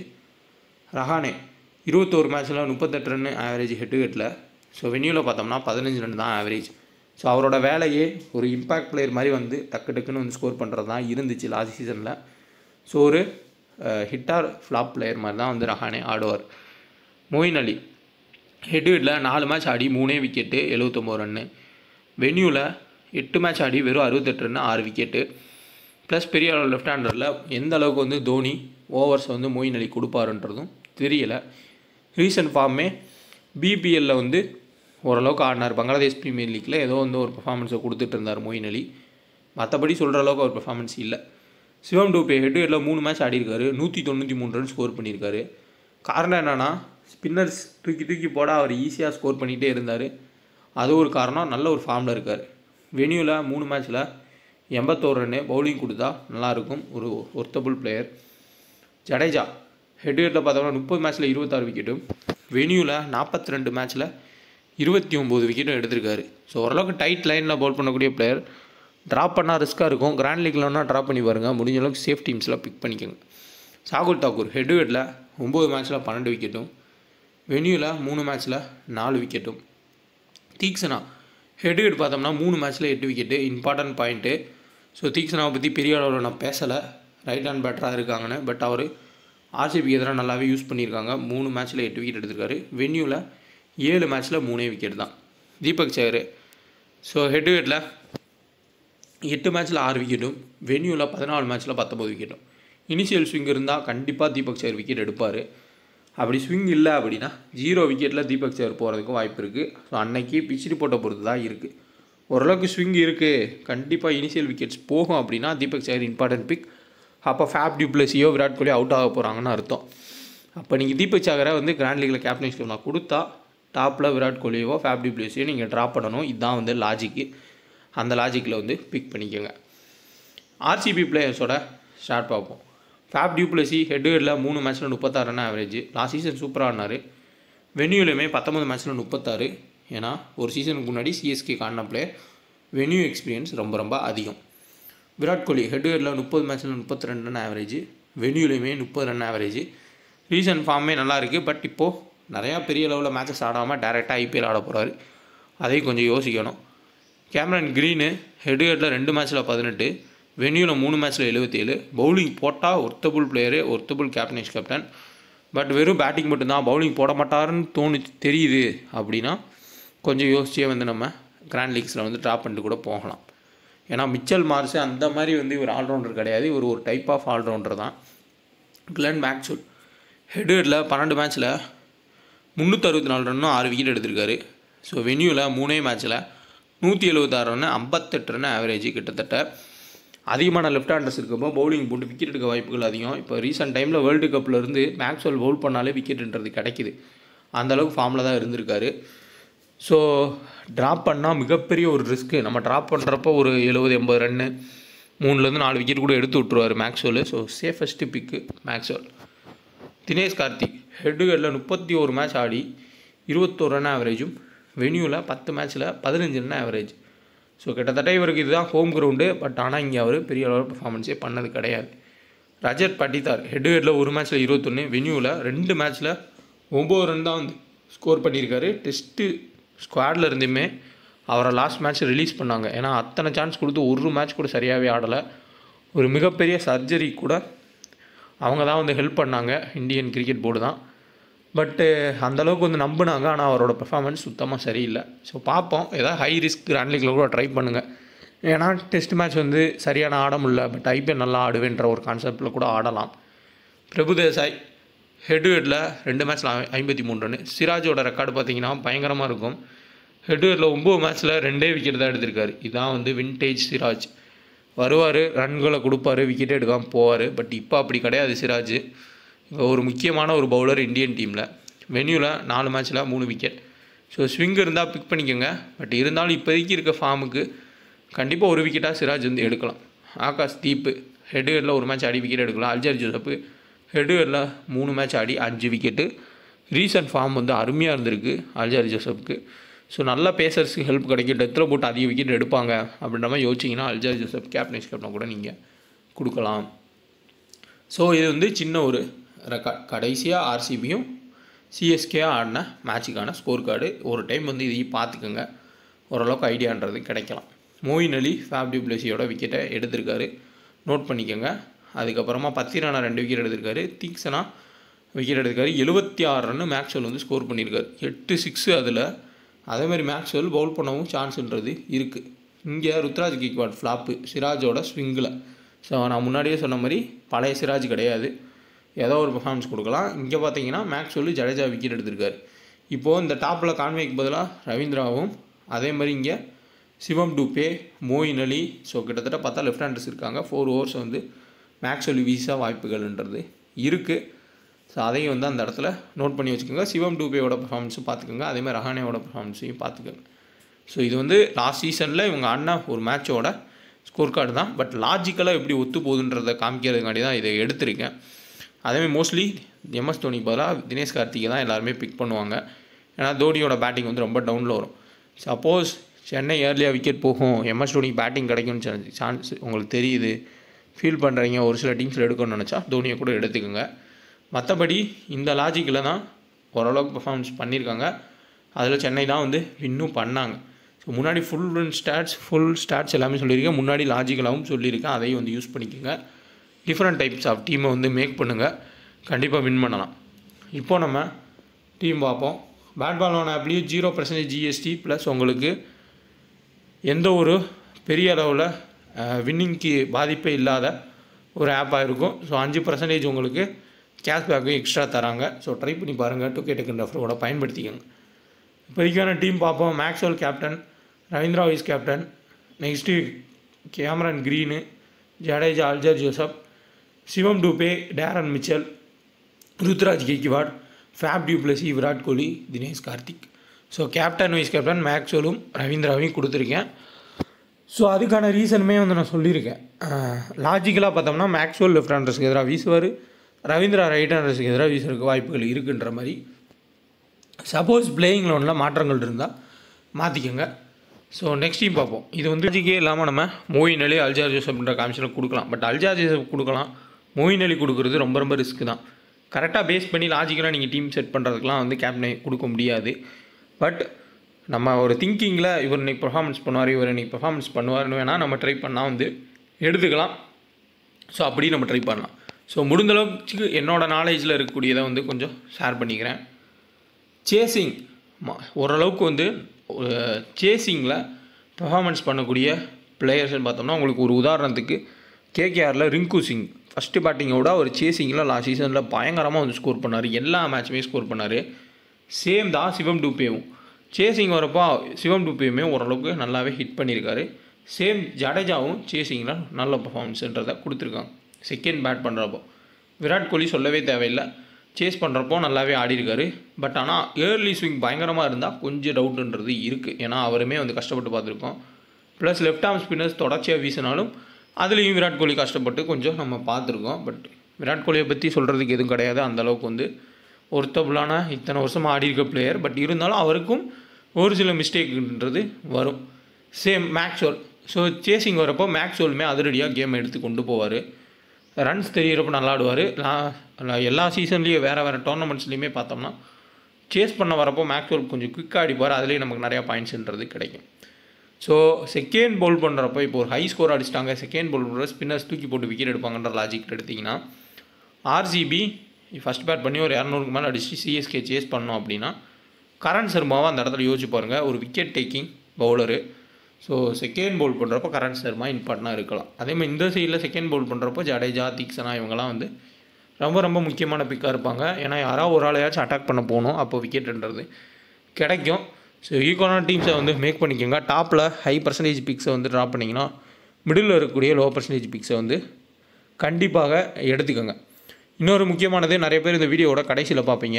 ரஹானே இருபத்தோரு மேட்ச்சில் முப்பத்தெட்டு ரன் ஆவரேஜ் ஹெட்டு ஹெட்டில் ஸோ வெனியூவில் பார்த்தோம்னா பதினஞ்சு ரன் தான் ஆவரேஜ் ஸோ அவரோட வேலையே ஒரு இம்பேக்ட் பிளேயர் மாதிரி வந்து டக்கு டக்குன்னு வந்து ஸ்கோர் பண்ணுறது தான் இருந்துச்சு லாஸ்ட் சீசனில் ஸோ ஒரு ஹிட்டார் ஃப்ளாப் பிளேயர் மாதிரி தான் வந்து ரஹானே ஆடுவார் மொயின் அலி ஹெட் ஹெட்டில் நாலு மேட்ச் ஆடி மூணே விக்கெட்டு எழுபத்தொம்போது ரன்னு வென்யூவில் எட்டு மேட்ச் ஆடி வெறும் அறுபத்தெட்டு ரன் ஆறு விக்கெட்டு ப்ளஸ் பெரிய அளவு லெஃப்ட் ஹேண்டரில் எந்த அளவுக்கு வந்து தோனி ஓவர்ஸ் வந்து மொயின் அலி கொடுப்பாருன்றதும் தெரியலை ரீசன்ட் ஃபார்மே பிபிஎல்ல வந்து ஓரளவுக்கு ஆடினார் பங்களாதேஷ் ப்ரீமியர் லீக்கில் ஏதோ வந்து ஒரு பர்ஃபார்மன்ஸை கொடுத்துட்டு இருந்தார் மொயின் அலி மற்றபடி சொல்கிற அளவுக்கு ஒரு பர்ஃபார்மன்ஸ் இல்லை சிவம் டூபே ஹெட் ஹெட்டில் மூணு மேட்ச் ஆடிருக்காரு நூற்றி தொண்ணூற்றி மூணு ரன் ஸ்கோர் பண்ணியிருக்காரு காரணம் என்னென்னா ஸ்பின்னர்ஸ் தூக்கி தூக்கி போட அவர் ஈஸியாக ஸ்கோர் பண்ணிகிட்டே இருந்தார் அது ஒரு காரணம் நல்ல ஒரு ஃபார்மில் இருக்கார் வெனியூவில் மூணு மேட்ச்சில் எண்பத்தோரு ரன்னு பவுலிங் கொடுத்தா நல்லாயிருக்கும் ஒரு ஒர்த்தபுள் பிளேயர் ஜடேஜா ஹெட் ஹெட்டில் பார்த்தோம்னா முப்பது மேட்ச்சில் இருபத்தாறு விக்கெட்டும் வெனியூவில் நாற்பத்தி ரெண்டு மேட்ச்சில் இருபத்தி ஒம்பது விக்கெட்டும் எடுத்திருக்காரு ஸோ ஓரளவுக்கு டைட் லைனில் பவுல் பண்ணக்கூடிய பிளேயர் ட்ராப் பண்ணால் ரிஸ்க்காக இருக்கும் கிராண்ட் லீக்லன்னா ட்ராப் பண்ணி பாருங்கள் முடிஞ்ச அளவுக்கு சேஃப் டீம்ஸில் பிக் பண்ணிக்கோங்க சாகுல் தாக்கூர் ஹெட் ஹெட்டில் ஒம்பது மேட்ச்சில் பன்னெண்டு விக்கெட்டும் வெனியூவில் மூணு மேட்ச்சில் நாலு விக்கெட்டும் தீக்ஷனா ஹெட் ஹெட் பார்த்தோம்னா மூணு மேட்ச்சில் எட்டு விக்கெட்டு இம்பார்ட்டன்ட் பாயிண்ட்டு ஸோ தீக்ஷனாவை பற்றி பெரிய அளவில் நான் பேசலை ரைட் ஹேண்ட் பேட்டராக இருக்காங்கன்னு பட் அவர் ஆர்சிபிக்கு எதிராக நல்லாவே யூஸ் பண்ணியிருக்காங்க மூணு மேட்ச்சில் எட்டு விக்கெட் எடுத்திருக்காரு வென்யூவில் ஏழு மேட்ச்சில் மூணே விக்கெட் தான் தீபக் சேகர் ஸோ ஹெட் ஹெட்டில் எட்டு மேட்ச்சில் ஆறு விக்கெட்டும் வென்யூவில் பதினாலு மேட்ச்சில் பத்தொம்பது விக்கெட்டும் இனிஷியல் ஸ்விங் இருந்தால் கண்டிப்பாக தீபக் சேகர் விக்கெட் எடுப்பார் அப்படி ஸ்விங் இல்லை அப்படின்னா ஜீரோ விக்கெட்டில் தீபக் சேகர் போகிறதுக்கும் வாய்ப்பு இருக்குது ஸோ அன்னைக்கு பிச் ரிப்போர்ட்டை பொறுத்து தான் இருக்குது ஓரளவுக்கு ஸ்விங் இருக்குது கண்டிப்பாக இனிஷியல் விக்கெட்ஸ் போகும் அப்படின்னா தீபக் சேகர் இம்பார்ட்டன்ட் பிக் அப்போ ஃபேப் டியூப்ளஸியோ விராட் கோலி அவுட் ஆக போகிறாங்கன்னு அர்த்தம் அப்போ நீங்கள் தீபக் சேகரை வந்து கிராண்ட் லீக்கில் கேப்டன்ஷிப் நான் கொடுத்தா டாப்பில் விராட் கோலியவோ ஃபேப் டியூப்ளஸியோ நீங்கள் ட்ராப் பண்ணணும் இதுதான் வந்து லாஜிக்கு அந்த லாஜிக்கில் வந்து பிக் பண்ணிக்கோங்க ஆர்சிபி பிளேயர்ஸோட ஸ்டார்ட் பார்ப்போம் ஃபேப் டியூப்ளசி ஹெட் ஹெட்டில் மூணு மேட்ச்சில் முப்பத்தாறு ரன் ஆவரேஜ் லாஸ்ட் சீசன் சூப்பராக ஆடினார் வென்யூலையுமே பத்தொம்பது மேட்ச்சில் முப்பத்தாறு ஏன்னா ஒரு சீசனுக்கு முன்னாடி சிஎஸ்கே காண பிளேயர் வென்யூ எக்ஸ்பீரியன்ஸ் ரொம்ப ரொம்ப அதிகம் விராட் கோலி ஹெட் ஹெட்டில் முப்பது மேட்ச்சில் முப்பத்தி ரெண்டு ரன் ஆவரேஜ் வென்யூலையுமே முப்பது ரன் ஆவரேஜ் ரீசன்ட் ஃபார்மே நல்லா இருக்குது பட் இப்போது நிறையா பெரிய லெவலில் மேட்சஸ் ஆடாமல் டேரெக்டாக ஐபிஎல் ஆட போகிறாரு அதையும் கொஞ்சம் யோசிக்கணும் கேமரன் க்ரீனு ஹெட் ஹெட்டில் ரெண்டு மேட்ச்சில் பதினெட்டு வென்யூவில் மூணு மேட்ச்சில் எழுபத்தேழு பவுலிங் போட்டால் worthful player worthful captains captain but வெறும் பேட்டிங் மட்டும்தான் பவுலிங் போட மாட்டாருன்னு தோணு தெரியுது அப்படின்னா கொஞ்சம் யோசிச்சே வந்து நம்ம கிராண்ட் லீக்ஸில் வந்து ட்ராப் பண்ணிட்டு கூட போகலாம் ஏன்னா மிச்சல் மார்ஸ் அந்த மாதிரி வந்து இவர் ஆல்ரவுண்டர் கிடையாது இவர் ஒரு டைப் ஆஃப் ஆல்ரவுண்டர் தான் கிளன் மேக்சூல் ஹெட்வேர்டில் பன்னெண்டு மேட்ச்சில் முந்நூற்றறுபத்தி நாலு ரன்னும் ஆறு விக்கெட் எடுத்திருக்காரு ஸோ வென்யூவில் மூணே மேட்ச்சில் நூற்றி எழுபத்தாறு ரன்னு ஐம்பத்தெட்டு ரன் ஆவரேஜ் கிட்டத்தட்ட அதிகமான லெஃப்ட் ஹேண்டர்ஸ் இருக்கப்போ பவுலிங் போட்டு விக்கெட் எடுக்க வாய்ப்புகள் அதிகம் இப்போ ரீசெண்ட் டைமில் வேர்ல்டு கப்பில் இருந்து மேக்ஸ்வெல் பவுல் பண்ணாலே விக்கெட்ன்றது கிடைக்குது அந்த அளவுக்கு ஃபார்மில் தான் இருந்திருக்காரு ஸோ ட்ராப் பண்ணால் மிகப்பெரிய ஒரு ரிஸ்க்கு நம்ம ட்ராப் பண்ணுறப்போ ஒரு எழுபது எண்பது ரன்னு மூணுலேருந்து நாலு விக்கெட் கூட எடுத்து விட்ருவார் Maxwell so safest pick Maxwell Dinesh Karthik ஹெட்டுகளில் முப்பத்தி ஒரு மேட்ச் ஆடி இருபத்தோரு ரன் ஆவரேஜும் வென்யூவில் பத்து மேட்ச்சில் பதினஞ்சு ரன் ஆவரேஜ் ஸோ கிட்டத்தட்ட இவருக்கு இதுதான் ஹோம் கிரவுண்டு பட் ஆனால் இங்கே அவர் பெரிய அளவு பர்ஃபார்மன்ஸே பண்ணது கிடையாது ரஜத் பட்டிதார் ஹெட் ஹெட்டில் ஒரு மேட்ச்சில் இருபத்தொன்று வென்யூவில் ரெண்டு மேட்ச்சில் ஒம்பது ரன் தான் வந்து ஸ்கோர் பண்ணியிருக்காரு டெஸ்ட்டு ஸ்குவாடில் இருந்துமே அவரை லாஸ்ட் மேட்ச் ரிலீஸ் பண்ணாங்க ஏன்னா அத்தனை சான்ஸ் கொடுத்து ஒரு மேட்ச் கூட சரியாகவே ஆடலை ஒரு மிகப்பெரிய சர்ஜரி கூட அவங்க தான் வந்து ஹெல்ப் பண்ணாங்க இந்தியன் கிரிக்கெட் போர்டு தான் பட்டு அந்தளவுக்கு வந்து நம்பினாங்க ஆனால் அவரோட பெர்ஃபார்மன்ஸ் சுத்தமாக சரியில்லை ஸோ பார்ப்போம் ஏதாவது ஹை ரிஸ்க் கிராண்ட் லீக்கில் கூட ட்ரை பண்ணுங்கள் ஏன்னா டெஸ்ட் மேட்ச் வந்து சரியான ஆட முடியல பட் ஐபிஎல் நல்லா ஆடுவேன்ற ஒரு கான்செப்டில் கூட ஆடலாம் பிரபுதேசாய் ஹெட் ஹெட்டில் ரெண்டு மேட்ச்சில் ஐம்பத்தி மூணு ரன் சிராஜோட ரெக்கார்டு பார்த்தீங்கன்னா பயங்கரமாக இருக்கும் ஹெட் ஹெட்டில் ஒம்பது மேட்ச்சில் ரெண்டே விக்கெட் தான் எடுத்திருக்காரு இதான் வந்து வின்டேஜ் சிராஜ் வருவார் ரன்களை கொடுப்பாரு விக்கெட் எடுக்காமல் போவார் பட் இப்போ அப்படி கிடையாது சிராஜ் இப்போ ஒரு முக்கியமான ஒரு பவுலர் இந்தியன் டீமில் வென்யூவில் நாலு மேட்ச்சில் மூணு விக்கெட் ஸோ ஸ்விங் இருந்தால் பிக் பண்ணிக்கோங்க பட் இருந்தாலும் இப்போதைக்கு இருக்க ஃபார்முக்கு கண்டிப்பாக ஒரு விக்கெட்டாக சிராஜ் வந்து எடுக்கலாம் ஆகாஷ் தீப்பு ஹெட்டுகளில் ஒரு மேட்ச் ஆடி விக்கெட் எடுக்கலாம் அல்ஜர் ஜோசப்பு ஹெட்டுகளில் மூணு மேட்ச் ஆடி அஞ்சு விக்கெட்டு ரீசன்ட் ஃபார்ம் வந்து அருமையாக இருந்திருக்கு அல்ஜர் ஜோசப்புக்கு ஸோ நல்ல பேசர்ஸ்க்கு ஹெல்ப் கிடைக்கும் டெத்தில் போட்டு அதிக விக்கெட் எடுப்பாங்க அப்படின்ற மாதிரி யோசிச்சிங்கன்னா அல்ஜர் ஜோசப் கேப்டன்ஸ் கேப்டன் கூட நீங்கள் கொடுக்கலாம் ஸோ இது வந்து சின்ன ஒரு ரெக்கார்ட் கடைசியாக ஆர்சிபியும் சிஎஸ்கே ஆடின மேட்சுக்கான ஸ்கோர் கார்டு ஒரு டைம் வந்து இதையும் பார்த்துக்கோங்க ஓரளவுக்கு ஐடியான்றது கிடைக்கலாம் மோயின் அலி ஃபேப் டியூப்ளசியோட விக்கெட்டை எடுத்திருக்காரு நோட் பண்ணிக்கோங்க அதுக்கப்புறமா பத்திரானா ரெண்டு விக்கெட் எடுத்திருக்காரு தீக்ஷனா விக்கெட் எடுத்திருக்காரு எழுபத்தி ஆறு ரன்னு மேக்ஸ்வெல் வந்து ஸ்கோர் பண்ணியிருக்காரு எட்டு சிக்ஸு அதில் அதேமாதிரி மேக்ஸ்வெல் பவுல் பண்ணவும் சான்ஸ்ன்றது இருக்குது இங்கே ருத்ராஜ் கிக்வாட் ஃப்ளாப்பு சிராஜோட ஸ்விங்கில் ஸோ நான் முன்னாடியே சொன்ன மாதிரி பழைய சிராஜ் கிடையாது ஏதோ ஒரு பெர்ஃபார்மன்ஸ் கொடுக்கலாம் இங்கே பார்த்தீங்கன்னா மேக்ஸ்வெல் ஜடேஜா விக்கெட் எடுத்திருக்காரு இப்போது இந்த டாப்பில் கான்வேக்கு பதிலாக ரவீந்திராவும் அதே மாதிரி இங்கே சிவம் டூபே மோயின் அலி ஸோ கிட்டத்தட்ட பார்த்தா லெஃப்ட் ஹேண்டர்ஸ் இருக்காங்க ஃபோர் ஓவர்ஸ் வந்து மேக்ஸ்வெல் வீசா வாய்ப்புகள்ன்றது இருக்குது ஸோ அதையும் வந்து அந்த இடத்துல நோட் பண்ணி வச்சுக்கோங்க சிவம் டூபேயோட பர்ஃபார்மன்ஸும் பார்த்துக்கோங்க அதேமாதிரி ரஹானேவோட பர்ஃபார்மன்ஸையும் பார்த்துக்கோங்க ஸோ இது வந்து லாஸ்ட் சீசனில் இவங்க அண்ணா ஒரு மேட்சோட ஸ்கோர் கார்டு தான் பட் லாஜிக்கலாக எப்படி ஒத்து போகுதுன்றதை காமிக்கிறதுக்காண்டி தான் இதை எடுத்திருக்கேன் அதேமாதிரி மோஸ்ட்லி எம்எஸ் தோனிக்கு பதிலாக தினேஷ் கார்த்திகை தான் எல்லாருமே பிக் பண்ணுவாங்க ஏன்னா தோனியோட பேட்டிங் வந்து ரொம்ப டவுனில் வரும் சப்போஸ் சென்னை ஏர்லியாக விக்கெட் போகும் எம்எஸ் தோனிக்கு பேட்டிங் கிடைக்கும்னு சான்ஸ் உங்களுக்கு தெரியுது ஃபீல் பண்ணுறீங்க ஒரு சில டீம்ஸில் எடுக்கணும்னு நினச்சா தோனியை கூட எடுத்துக்கோங்க மற்றபடி இந்த லாஜிக்கில் தான் ஓரளவுக்கு பர்ஃபார்மன்ஸ் பண்ணியிருக்காங்க அதில் சென்னை தான் வந்து இன்னும் பண்ணாங்க ஸோ முன்னாடி ஃபுல் ஸ்டாட்ஸ் ஃபுல் ஸ்டாட்ஸ் எல்லாமே சொல்லியிருக்கேன் முன்னாடி லாஜிக்கலாகவும் சொல்லியிருக்கேன் அதையும் வந்து யூஸ் பண்ணிக்கோங்க டிஃப்ரெண்ட் டைப்ஸ் ஆஃப் டீமை வந்து மேக் பண்ணுங்கள் கண்டிப்பாக வின் பண்ணலாம் இப்போ நம்ம டீம் பார்ப்போம் பேட் பால் ஆன் ஆப்லேயும் ஜீரோ பர்சன்டேஜ் ஜிஎஸ்டி ப்ளஸ் உங்களுக்கு எந்த ஒரு பெரிய அளவில் வின்னிங்க்கு பாதிப்பே இல்லாத ஒரு ஆப்பாக இருக்கும் ஸோ அஞ்சு பர்சன்டேஜ் உங்களுக்கு கேஷ்பேக்கும் எக்ஸ்ட்ரா தராங்க ஸோ ட்ரை பண்ணி பாருங்கள் டூ கேட்டுக்கு ரெஃபரோட பயன்படுத்திக்கோங்க இப்போதைக்கான டீம் பார்ப்போம் Maxwell captain Ravindra vice captain next Cameron Green Jadeja Alzarri Joseph Shivam Dube Daryl Mitchell Ruturaj Gaikwad Faf du Plessis Virat Kohli Dinesh Karthik so captain vice captain மேக்ஸ்வெலும் ரவீந்திராவையும் கொடுத்துருக்கேன் ஸோ அதுக்கான ரீசனுமே வந்து நான் சொல்லியிருக்கேன் லாஜிக்கலாக பார்த்தோம்னா மேக்ஸ்வெல் லெஃப்ட் ஹேண்டர்ஸ்க்கு எதிராக வீசுவார் ரவீந்திரா ரைட் ஹேண்டர்ஸ்க்கு எதிராக வீசுறதுக்கு வாய்ப்புகள் இருக்குன்ற மாதிரி சப்போஸ் பிளேயிங் லோனில் மாற்றங்கள் இருந்தால் மாற்றிக்கோங்க ஸோ நெக்ஸ்ட் டீம் பார்ப்போம் இது வந்து ஜிக்கே இல்லாமல் நம்ம மோயின் அலி அல்ஜார் ஜோசப்ன்ற காமிஷனில் கொடுக்கலாம் பட் அல்ஜார் ஜோசப் கொடுக்கலாம் மோயின் அலி கொடுக்குறது ரொம்ப ரொம்ப ரிஸ்க் தான் கரெக்டாக பேஸ் பண்ணி லாஜிக்கலாக நீங்கள் டீம் செட் பண்ணுறதுக்குலாம் வந்து கேப்டனை கொடுக்க முடியாது பட் நம்ம ஒரு திங்கிங்கில் இவர் இன்னைக்கு பெர்ஃபார்மன்ஸ் பண்ணுவார் இவர் இன்னைக்கு பெர்ஃபார்மன்ஸ் பண்ணுவார்னு வேணால் நம்ம ட்ரை பண்ணால் வந்து எடுத்துக்கலாம் ஸோ அப்படி நம்ம ட்ரை பண்ணலாம் ஸோ முடிந்த அளவுக்கு என்னோடய நாலேஜில் இருக்கக்கூடியதை வந்து கொஞ்சம் ஷேர் பண்ணிக்கிறேன் சேசிங் ஓரளவுக்கு வந்து சேசிங்கில் பெர்ஃபார்மன்ஸ் பண்ணக்கூடிய பிளேயர்ஸ்னு பார்த்தோம்னா உங்களுக்கு ஒரு உதாரணத்துக்கு கேகேஆரில் ரிங்கு சிங் ஃபஸ்ட்டு பேட்டிங்கோட ஒரு சேசிங்கில் லாஸ்ட் சீசனில் பயங்கரமாக வந்து ஸ்கோர் பண்ணார் எல்லா மேட்சுமே ஸ்கோர் பண்ணார் சேம் தான் சிவம் டூப்பேவும் சேசிங் வரப்போ சிவம் டூப்பேயுமே ஓரளவுக்கு நல்லாவே ஹிட் பண்ணியிருக்காரு சேம் ஜடேஜாவும் சேசிங்கில் நல்ல பர்ஃபார்மன்ஸுன்றதை கொடுத்துருக்காங்க செகண்ட் பேட் பண்ணுறப்போ விராட் கோலி சொல்லவே தேவையில்லை சேஸ் பண்ணுறப்போ நல்லாவே ஆடிருக்காரு பட் ஆனால் ஏர்லி ஸ்விங் பயங்கரமாக இருந்தால் கொஞ்சம் டவுட்டுன்றது இருக்குது ஏன்னா அவருமே வந்து கஷ்டப்பட்டு பார்த்துருக்கோம் ப்ளஸ் லெஃப்ட் ஆர்ம் ஸ்பின்னர்ஸ் தொடர்ச்சியாக வீசினாலும் அதுலேயும் விராட் கோலி கஷ்டப்பட்டு கொஞ்சம் நம்ம பார்த்துருக்கோம் பட் விராட் கோலியை பற்றி சொல்கிறதுக்கு எதுவும் கிடையாது அந்த அளவுக்கு வந்து ஒருத்தபுளான இத்தனை வருஷமாக ஆடி இருக்க பிளேயர் பட் இருந்தாலும் அவருக்கும் ஒரு சில மிஸ்டேக்குன்றது வரும் சேம் மேக்ஸ்வெல் ஸோ சேசிங் வரப்போ மேக்ஸ்வெல்லுமே அதிரடியாக கேம் எடுத்து கொண்டு போவார் ரன்ஸ் தெரியிறப்ப நல்லா ஆடுவார் எல்லா சீசன்லேயும் வேறு வேறு டோர்னமெண்ட்ஸ்லேயுமே பார்த்தோம்னா சேஸ் பண்ண வரப்போ மேக்ஸ்வெல் கொஞ்சம் குயிக்காக அடிப்பார் அதுலேயும் நமக்கு நிறையா பாயிண்ட்ஸ்ன்றது கிடைக்கும் ஸோ செகண்ட் பவுல் பண்ணுறப்போ இப்போ ஒரு ஹை ஸ்கோர் அடிச்சிட்டாங்க செகண்ட் பவுல் பண்ணுற ஸ்பின்னர்ஸ் தூக்கி போட்டு விக்கெட் எடுப்பாங்கன்ற லாஜிக் எடுத்திங்கன்னா ஆர்சிபி ஃபஸ்ட் பேட் பண்ணி ஒரு இரநூறுக்கு மேலே அடிச்சு சிஎஸ்கே சேஸ் பண்ணோம் அப்படின்னா கரண் சர்மாவை அந்த இடத்துல யோசிச்சு பாருங்கள் ஒரு wicket taking bowler so second bowl பண்ணுறப்போ கரண் சர்மா இம்பார்ட்டனாக இருக்கலாம் அதே மாதிரி இந்த சைடில் செகண்ட் பவுல் பண்ணுறப்போ ஜடேஜா தீக்ஷனா இவங்கெல்லாம் வந்து ரொம்ப ரொம்ப முக்கியமான பிக்காக இருப்பாங்க ஏன்னா யாராவது ஒரு ஆளையாச்சும் அட்டாக் பண்ண போகணும் அப்போ விக்கெட்டுன்றது கிடைக்கும் ஸோ ஈக்குவலான டீம்ஸை வந்து மேக் பண்ணிக்கோங்க டாப்பில் ஹை பர்சன்டேஜ் பிக்ஸை வந்து ட்ராப் பண்ணிங்கன்னா மிடில் இருக்கக்கூடிய லோ பர்சன்டேஜ் பிக்ஸை வந்து கண்டிப்பாக எடுத்துக்கோங்க இன்னொரு முக்கியமானது நிறைய பேர் இந்த வீடியோவோட கடைசியில் பார்ப்பீங்க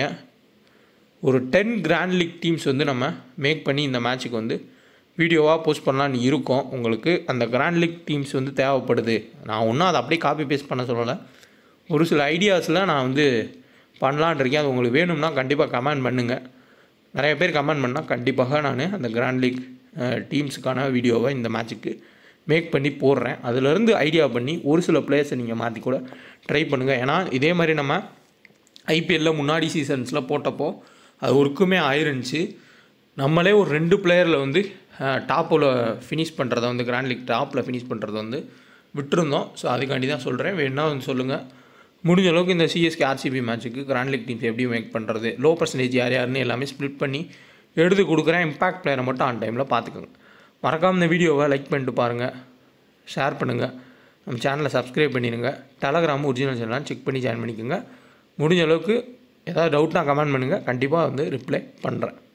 ஒரு டென் கிராண்ட் லீக் டீம்ஸ் வந்து நம்ம மேக் பண்ணி இந்த மேட்ச்சுக்கு வந்து வீடியோவாக போஸ்ட் பண்ணலான்னு இருக்கோம் உங்களுக்கு அந்த கிராண்ட் லீக் டீம்ஸ் வந்து தேவைப்படுது நான் ஒன்றும் அதை அப்படியே காப்பி பேஸ்ட் பண்ண சொல்லலை ஒரு சில ஐடியாஸில் நான் வந்து பண்ணலான் இருக்கேன் அது உங்களுக்கு வேணும்னா கண்டிப்பாக கமெண்ட் பண்ணுங்கள் நிறைய பேர் கமெண்ட் பண்ணால் கண்டிப்பாக நான் அந்த கிராண்ட் லீக் டீம்ஸுக்கான வீடியோவை இந்த மேட்ச்சுக்கு மேக் பண்ணி போடுறேன் அதிலேருந்து ஐடியா பண்ணி ஒரு சில பிளேயர்ஸை நீங்கள் மாற்றி கூட ட்ரை பண்ணுங்கள் ஏன்னா இதே மாதிரி நம்ம ஐபிஎல்லில் முன்னாடி சீசன்ஸில் போட்டப்போ அது ஒர்க்குமே ஆயிருந்துச்சு நம்மளே ஒரு ரெண்டு பிளேயரில் வந்து டாப்பில் ஃபினிஷ் பண்ணுறத வந்து கிராண்ட் லீக் டாப்பில் ஃபினிஷ் பண்ணுறத வந்து விட்டுருந்தோம் ஸோ அதுக்காண்டி தான் சொல்கிறேன் வேணா வந்து சொல்லுங்கள் முடிஞ்ச அளவுக்கு இந்த சிஎஸ்கே ஆர்சிபி மேட்ச்சுக்கு கிராண்ட் லீக் டீம்ஸ் எப்படி மேக் பண்ணுறது லோ பர்சன்டேஜ் யார் யாருன்னு எல்லாமே ஸ்ப்ளிட் பண்ணி எடுத்து கொடுக்குறேன் இம்பாக்ட் பிளேயரை மட்டும் ஆன் டைமில் பார்த்துக்கோங்க மறக்காமல் இந்த வீடியோவை லைக் பண்ணிட்டு பாருங்கள் ஷேர் பண்ணுங்கள் நம்ம சேனலை சப்ஸ்கிரைப் பண்ணிடுங்க டெலகிராம் ஒரிஜினல் சேனலாம் செக் பண்ணி ஜாயின் பண்ணிக்கோங்க முடிஞ்ச அளவுக்கு ஏதாவது டவுட்னா கமெண்ட் பண்ணுங்கள் கண்டிப்பாக வந்து ரிப்ளை பண்ணுறேன்